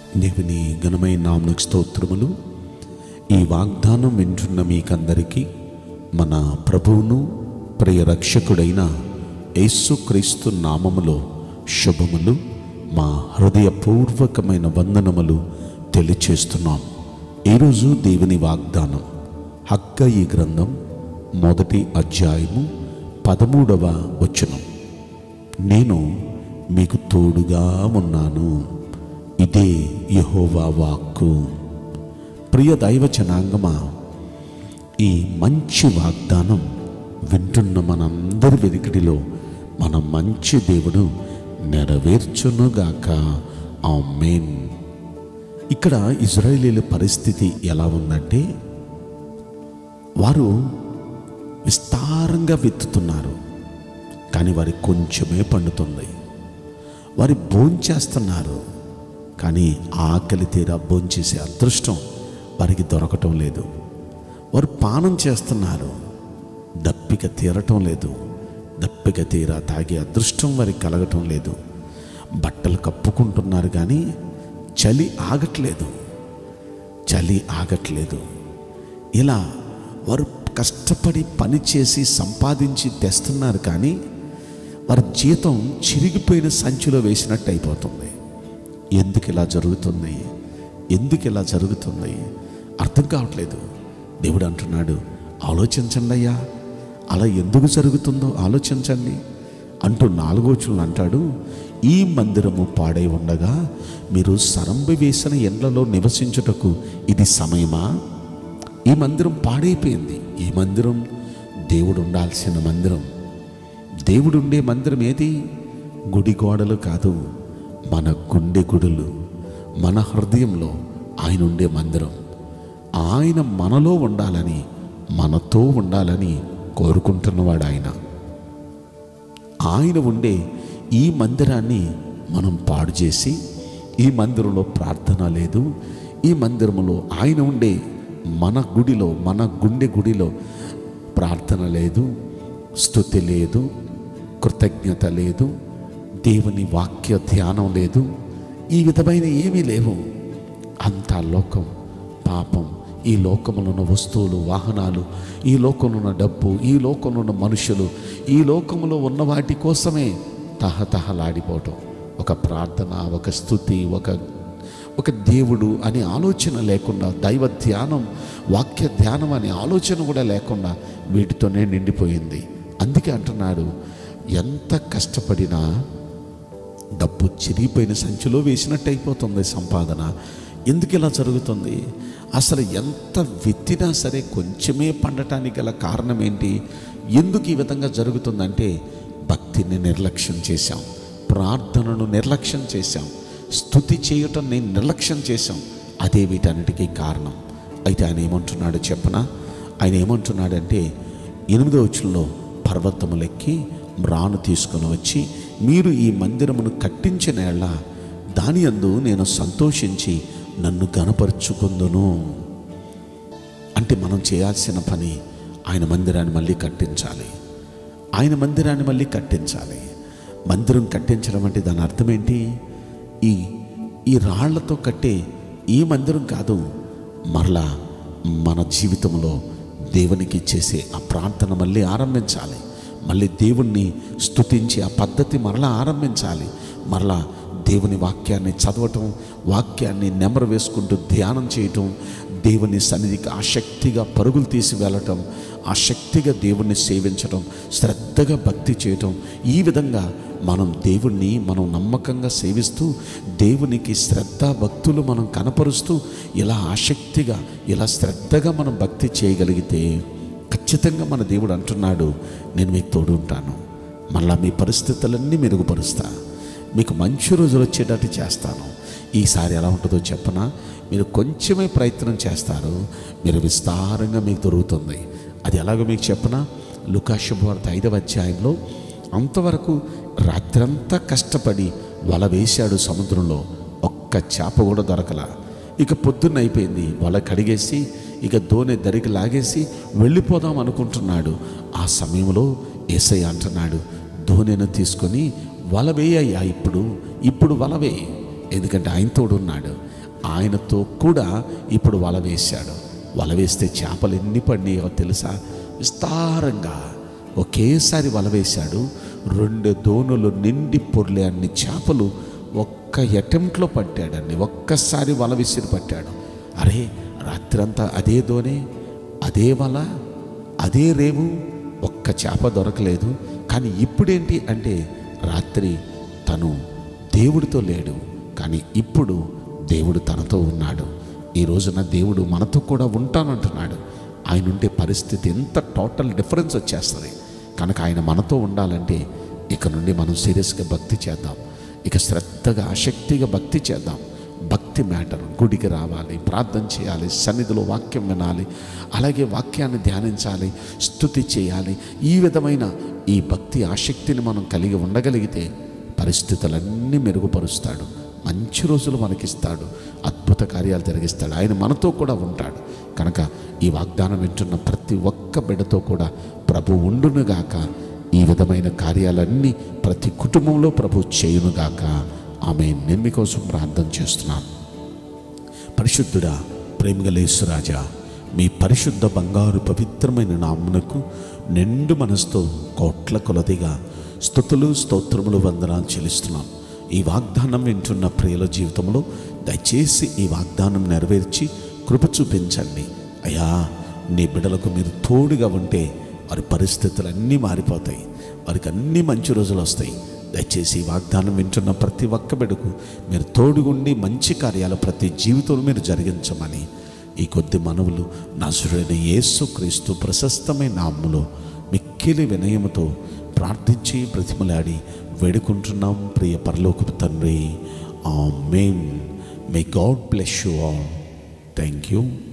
దేవుని ఘనమైన నామకు స్తోత్రములు ఈ వాగ్దానం వింటున్న మీకందరికీ మన ప్రభువును ప్రియ రక్షకుడైన యేసుక్రీస్తు నామములో శుభములు మా హృదయపూర్వకమైన వందనములు తెలియచేస్తున్నాం ఈరోజు దేవుని వాగ్దానం హక్క ఈ గ్రంథం మొదటి అధ్యాయము పదమూడవ వచనం నేను మీకు తోడుగా ఉన్నాను ఇదే యెహోవా వాక్కు ప్రియ దైవ జనాంగమా ఈ మంచి వాగ్దానం వింటున్న మనందరి వెనుకడిలో మన మంచి దేవుడు నెరవేర్చునుగాక ఆమేన్ ఇక్కడ ఇజ్రాయేలీల పరిస్థితి ఎలా ఉందంటే వారు విస్తారంగా విత్తుతున్నారు కానీ వారి కొంచెమే పండుతుంది వారి భోంచేస్తున్నారు కానీ ఆకలి తీరా భోంచేసే అదృష్టం వారికి దొరకటం లేదు వారు పానం చేస్తున్నారు దప్పిక తీరటం లేదు దప్పిక తీరా తాగే అదృష్టం వారికి కలగటం లేదు బట్టలు కప్పుకుంటున్నారు కానీ చలి ఆగట్లేదు చలి ఆగట్లేదు ఇలా వారు కష్టపడి పని చేసి సంపాదించి తెస్తున్నారు కానీ వారి జీతం చిరిగిపోయిన సంచిలో వేసినట్టు అయిపోతుంది ఎందుకు ఇలా జరుగుతుంది ఎందుకు ఇలా జరుగుతుంది అర్థం కావట్లేదు దేవుడు అంటున్నాడు ఆలోచించండి అయ్యా అలా ఎందుకు జరుగుతుందో ఆలోచించండి అంటూ నాలుగో చూలు అంటాడు ఈ మందిరము పాడై ఉండగా మీరు సరంబి వేసిన ఎండ్లలో నివసించుటకు ఇది సమయమా ఈ మందిరం పాడైపోయింది ఈ మందిరం దేవుడు ఉండాల్సిన మందిరం దేవుడు ఉండే మందిరం ఏది గుడి గోడలు కాదు మన గుండె గుడులు మన హృదయంలో ఆయన ఉండే మందిరం ఆయన మనలో ఉండాలని మనతో ఉండాలని కోరుకుంటున్నవాడు ఆయన ఆయన ఉండే ఈ మందిరాన్ని మనం పాడు చేసి ఈ మందిరంలో ప్రార్థన లేదు ఈ మందిరంలో ఆయన ఉండే మన గుడిలో మన గుండె గుడిలో ప్రార్థన లేదు స్థుతి లేదు కృతజ్ఞత లేదు దేవుని వాక్య ధ్యానం లేదు ఈ విధమైన ఏమీ లేవు అంతా లోకం పాపం ఈ లోకంలో ఉన్న వస్తువులు వాహనాలు ఈ లోకంలో ఉన్న డబ్బు ఈ లోకంలో ఉన్న మనుషులు ఈ లోకంలో ఉన్న వాటి కోసమే తహతహలాడిపోవటం ఒక ప్రార్థన ఒక స్థుతి ఒక ఒక దేవుడు అనే ఆలోచన లేకుండా దైవ ధ్యానం వాక్య ధ్యానం అనే ఆలోచన కూడా లేకుండా వీటితోనే నిండిపోయింది అందుకే అంటున్నాడు ఎంత కష్టపడినా డబ్బు చిరిగిపోయిన సంచిలో వేసినట్టు అయిపోతుంది సంపాదన ఎందుకు ఇలా జరుగుతుంది అసలు ఎంత విత్తినా సరే కొంచెమే పండటానికి గల కారణం ఏంటి ఎందుకు ఈ విధంగా జరుగుతుందంటే భక్తిని నిర్లక్ష్యం చేశాం ప్రార్థనను నిర్లక్ష్యం చేశాం స్థుతి చేయటం నేను నిర్లక్ష్యం చేశాం అదే వీటన్నిటికీ కారణం అయితే ఆయన ఏమంటున్నాడు చెప్పనా ఆయన ఏమంటున్నాడంటే ఎనిమిదో వచ్చుల్లో పర్వతములెక్కి మ్రాను తీసుకొని వచ్చి మీరు ఈ మందిరమును కట్టించిన ఎళ్ళ దాని అందు నేను సంతోషించి నన్ను గనపరుచుకుందును అంటే మనం చేయాల్సిన పని ఆయన మందిరాన్ని మళ్ళీ కట్టించాలి ఆయన మందిరాన్ని మళ్ళీ కట్టించాలి మందిరం కట్టించడం అంటే దాని అర్థం ఏంటి ఈ ఈ రాళ్లతో కట్టే ఈ మందిరం కాదు మరలా మన జీవితంలో దేవునికి చేసే ఆ ప్రార్థన మళ్ళీ ఆరంభించాలి మళ్ళీ దేవుణ్ణి స్తుతించి ఆ పద్ధతి మరలా ఆరంభించాలి మరలా దేవుని వాక్యాన్ని చదవటం వాక్యాన్ని నెమరు వేసుకుంటూ ధ్యానం చేయటం దేవుని సన్నిధికి ఆసక్తిగా పరుగులు తీసి వెళ్ళటం ఆసక్తిగా దేవుణ్ణి సేవించటం శ్రద్ధగా భక్తి చేయటం ఈ విధంగా మనం దేవుణ్ణి మనం నమ్మకంగా సేవిస్తూ దేవునికి శ్రద్ధ భక్తులు మనం కనపరుస్తూ ఇలా ఆసక్తిగా ఇలా శ్రద్ధగా మనం భక్తి చేయగలిగితే ఖచ్చితంగా మన దేవుడు అంటున్నాడు నేను మీకు తోడు ఉంటాను మళ్ళా మీ పరిస్థితులన్నీ మెరుగుపరుస్తా మీకు మంచి రోజులు వచ్చేటట్టు చేస్తాను ఈసారి ఎలా ఉంటుందో చెప్పనా మీరు కొంచెమే ప్రయత్నం చేస్తారు మీరు విస్తారంగా మీకు దొరుకుతుంది అది ఎలాగో మీకు చెప్పనా లుకాశుభవార్త ఐదవ అధ్యాయంలో అంతవరకు రాత్రంతా కష్టపడి వల వేశాడు సముద్రంలో ఒక్క చేప కూడా దొరకలా ఇక పొద్దున్న అయిపోయింది వల కడిగేసి ఇక దోణి దరికి లాగేసి వెళ్ళిపోదాం అనుకుంటున్నాడు ఆ సమయంలో ఏసై అంటున్నాడు దోణెను తీసుకొని వల వేయ్యా ఇప్పుడు ఇప్పుడు వల వేయి ఎందుకంటే ఆయన తోడున్నాడు ఆయనతో కూడా ఇప్పుడు వల వేశాడు వల వేస్తే చేపలు ఎన్ని పడినాయో తెలుసా విస్తారంగా ఒకేసారి వల వేశాడు రెండు దోణులు నిండి పొర్లే అన్ని చేపలు ఒక్క అటెంప్ట్లో పట్టాడండి ఒక్కసారి వల విసిరి పట్టాడు అరే రాత్రంతా అదే దోనే అదే వల అదే రేవు ఒక్క చేప దొరకలేదు కానీ ఇప్పుడేంటి అంటే రాత్రి తను దేవుడితో లేడు కానీ ఇప్పుడు దేవుడు తనతో ఉన్నాడు ఈ రోజున దేవుడు మనతో కూడా ఉంటానంటున్నాడు ఆయన ఉండే పరిస్థితి ఎంత టోటల్ డిఫరెన్స్ వచ్చేస్తుంది కనుక ఆయన మనతో ఉండాలంటే ఇక నుండి మనం సీరియస్గా భక్తి చేద్దాం ఇక శ్రద్ధగా ఆసక్తిగా భక్తి చేద్దాం భక్తి మ్యాటర్ గుడికి రావాలి ప్రార్థన చేయాలి సన్నిధిలో వాక్యం వినాలి అలాగే వాక్యాన్ని ధ్యానించాలి స్థుతి చేయాలి ఈ విధమైన ఈ భక్తి ఆసక్తిని మనం కలిగి ఉండగలిగితే పరిస్థితులన్నీ మెరుగుపరుస్తాడు మంచి రోజులు మనకిస్తాడు అద్భుత కార్యాలు జరిగిస్తాడు ఆయన మనతో కూడా ఉంటాడు కనుక ఈ వాగ్దానం వింటున్న ప్రతి ఒక్క బిడ్డతో కూడా ప్రభు ఉండునుగాక ఈ విధమైన కార్యాలన్నీ ప్రతి కుటుంబంలో ప్రభు చేయునుగాక ఆమె నేను మీకోసం ప్రార్థన చేస్తున్నాను పరిశుద్ధుడా ప్రేమగలేశ్వరాజా మీ పరిశుద్ధ బంగారు పవిత్రమైన నామునకు నిండు మనసుతో కోట్ల కొలదిగా స్థుతులు స్తోత్రములు వందనాలు చెల్లిస్తున్నాం ఈ వాగ్దానం వింటున్న ప్రియుల జీవితంలో దయచేసి ఈ వాగ్దానం నెరవేర్చి కృప చూపించండి అయ్యా నీ బిడ్డలకు మీరు తోడుగా ఉంటే వారి పరిస్థితులన్నీ మారిపోతాయి వారికి అన్ని మంచి రోజులు వస్తాయి దయచేసి ఈ వాగ్దానం వింటున్న ప్రతి ఒక్క బిడకు మీరు తోడుగుండి మంచి కార్యాలు ప్రతి జీవితంలో మీరు జరిగించమని ఈ కొద్ది మనవులు నసుడైన యేసు క్రీస్తు ప్రశస్తమైన నామ్ములో మిక్కిలి వినయముతో ప్రార్థించి ప్రతిమలాడి వేడుకుంటున్నాం ప్రియ పరలోకపు తండ్రి amen may God bless you all thank you